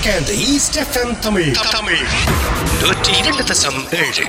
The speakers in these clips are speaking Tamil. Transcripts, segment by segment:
Weekend east FM Tamil Tamil நூற்றி இரண்டு தசம் ஏழு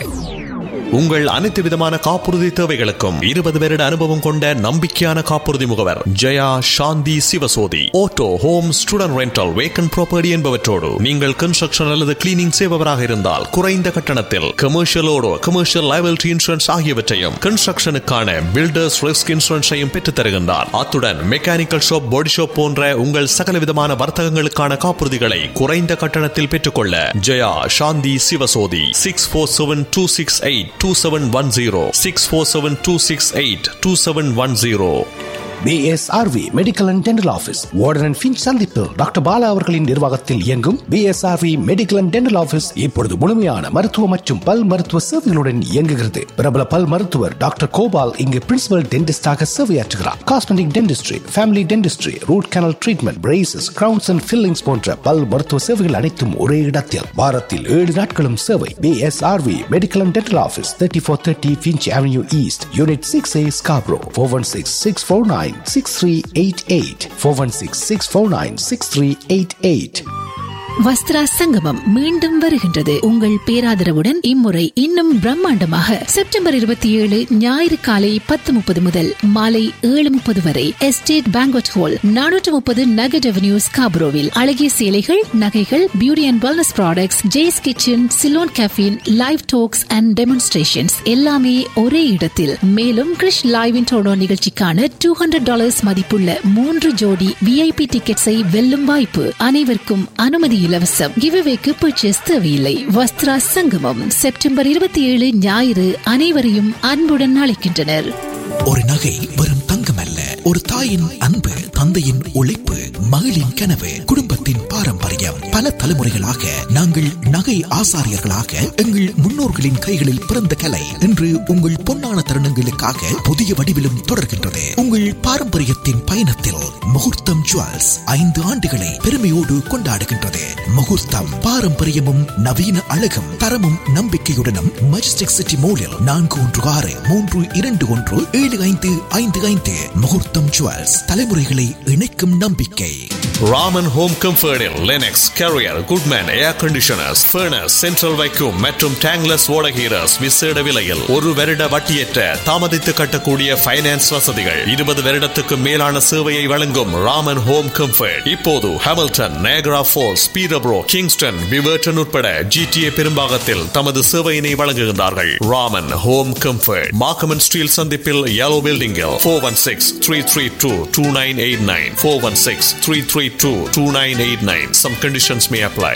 உங்கள் அனைத்து விதமான காப்புறுதி தேவைகளுக்கும் இருபது வருட அனுபவம் கொண்ட நம்பிக்கையான காப்புறுதி முகவர் Jaya Shanthi Sivasothy auto home student rental vacant property என்பவற்றோடு நீங்கள் கன்ஸ்ட்ரக்ஷன் அல்லது கிளீனிங் செய்பவராக இருந்தால் குறைந்த கட்டணத்தில் கமர்ஷியலோடு கமர்ஷியல் லைபிலிட்டி இன்சூரன்ஸ் ஆகியவற்றையும் கன்ஸ்ட்ரக்ஷனுக்கான பில்டர்ஸ் ரிஸ்க் இன்சூரன்ஸையும் பெற்றுத் தருகின்றார் அத்துடன் மெக்கானிக்கல் ஷாப் பாடி ஷாப் போன்ற உங்கள் சகல விதமான வர்த்தகங்களுக்கான காப்புறுதிகளை குறைந்த கட்டணத்தில் பெற்றுக்கொள்ள Jaya Shanthi Sivasothy six four seven two six eight two seven one zero six four seven two six eight two seven one zero B S R V medical and dental office Warden and Finch சந்திப்பு டாக்டர் பாலா அவர்களின் நிர்வாகத்தில் இயங்கும் B S R V medical and dental office இப்பொழுது முழுமையான மருத்துவ மற்றும் பல் மருத்துவ சேவைகளுடன் இயங்குகிறது பிரபல பல் மருத்துவர் டாக்டர் கோபால் இங்கு பிரின்சிபல் டென்டிஸ்டாக சேவையாற்றுகிறார் cosmetic dentistry family dentistry root canal treatment braces crowns and fillings போன்ற பல் மருத்துவ சேவைகள் அனைத்தும் ஒரே இடத்தில் வாரத்தில் ஏழு நாட்களும் சேவை B S R V medical and dental office thirty four thirty Finch avenue east unit six A Scarborough four one six six four nine six three eight eight four one six six four nine six three eight eight. Vastra Sangamam மீண்டும் வருகின்றது உங்கள் பேராதரவுடன் இம்முறை இன்னும் பிரம்மாண்டமாக செப்டம்பர் இருபத்தி ஏழு ஞாயிறு காலை பத்து முப்பது முதல் மாலை ஏழு முப்பது வரை எஸ்டேட் பேங்க்வெட் ஹால் நானூற்று முப்பது நகட் அவென்யூ ஸ்காப்ரோவில் அழகிய சேலைகள் நகைகள் beauty and wellness products Jay's kitchen Ceylon கேஃபின் லைவ் டாக்ஸ் அண்ட் டெமான்ஸ்ட்ரேஷன்ஸ் எல்லாமே ஒரே இடத்தில் மேலும் கிறிஷ் லைவ் இன் டோனோ நிகழ்ச்சிக்கான டூ ஹண்ட்ரட் டாலர்ஸ் மதிப்புள்ள மூன்று ஜோடி விஐபி டிக்கெட்ஸை வெல்லும் வாய்ப்பு அனைவருக்கும் அனுமதி இலவசம் கிவ்அவேக்கு பர்ச்சேஸ் தேவையில்லை வஸ்திரா சங்கமம் செப்டம்பர் இருபத்தி ஏழு ஞாயிறு அனைவரையும் அன்புடன் அழைக்கின்றனர் ஒரு நகை வெறும் தங்கம் அல்ல ஒரு தாயின் அன்பு தந்தையின் உழைப்பு மகளின் கனவு குடும்பத்தின் பாரம்பரியம் பல தலைமுறைகளாக நாங்கள் நகை ஆசாரியர்களாக எங்கள் முன்னோர்களின் கைகளில் பிறந்த கலை இன்று உங்கள் பொன்னான தருணங்களுக்காக புதிய வடிவிலும் தொடர்கின்றது உங்கள் பாரம்பரியத்தின் பயணத்தில் முகூர்த்தம் ஜுவல்ஸ் ஐந்து ஆண்டுகளை பெருமையோடு கொண்டாடுகின்றது முகூர்த்தம் பாரம்பரியமும் நவீன அழகும் தரமும் நம்பிக்கையுடனும் மஜஸ்டிக் சிட்டி மோலில் நான்கு ஒன்று ஆறு மூன்று இரண்டு ஒன்று ஏழு ஐந்து ஐந்து ஐந்து முகூர்த்தம் ஜுவல்ஸ் தலைமுறைகளை இணைக்கும் நம்பிக்கை ராமன் ஹோம் கம்ஃபர்டில் Lennox Carrier Goodman air conditioners furnace central வைக்கும் மற்றும் டேங்லஸ் ஓடகீரஸ் விசேட விலையில் ஒரு வருட வட்டியற்ற தாமதித்து கட்டக்கூடிய ஃபைனான்ஸ் வசதிகள் இருபது வருடத்துக்கு மேலான சேவையை வழங்கும் ராமன் ஹோம் கம்ஃபர்ட் இப்போது ஹாமில்டன் நேகரா ஃபோர்ஸ் பீரப்ரோ கிங்ஸ்டன் விவர்டன் உட்பட ஜிடிஏ பெரும்பாகத்தில் தமது சேவையினை வழங்குகின்றார்கள் Raman home comfort Markham and Steeles சந்திப்பில் yellow பில்டிங்கில் four one six three three two two nine eight nine four one six three three two two nine eight nine some conditions may apply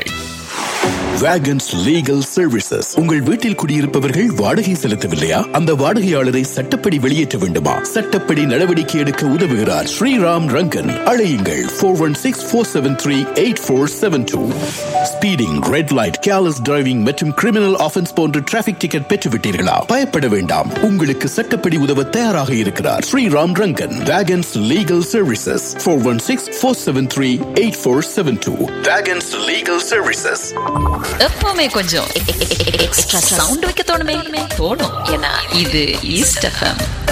Vegans legal services உங்கள் வீட்டில் குடியிருப்பவர்கள் வாடகை செலுத்தவில்லையா அந்த வாடகையாளரை சட்டப்படி வெளியேற்ற வேண்டுமா சட்டப்படி நடவடிக்கை எடுக்க உதவுகிறார் ஸ்ரீராம் ரங்கன் அழையுங்கள் four one six four seven three eight four seven two speeding red light careless driving மற்றும் கிரிமினல் ஆஃபென்ஸ் போன்ற டிராபிக் டிக்கெட் பெற்றுவிட்டீர்களா பயப்பட வேண்டாம் உங்களுக்கு சட்டப்படி உதவ தயாராக இருக்கிறார் Sriram Rangan Vegans legal services four one six four seven three eight four seven two Vegans legal services எப்பவுமே கொஞ்சம் எக்ஸ்ட்ரா சவுண்ட் வைக்க தோணுமே தோணும் ஏன்னா இது ஈஸ்ட் எஃப்எம்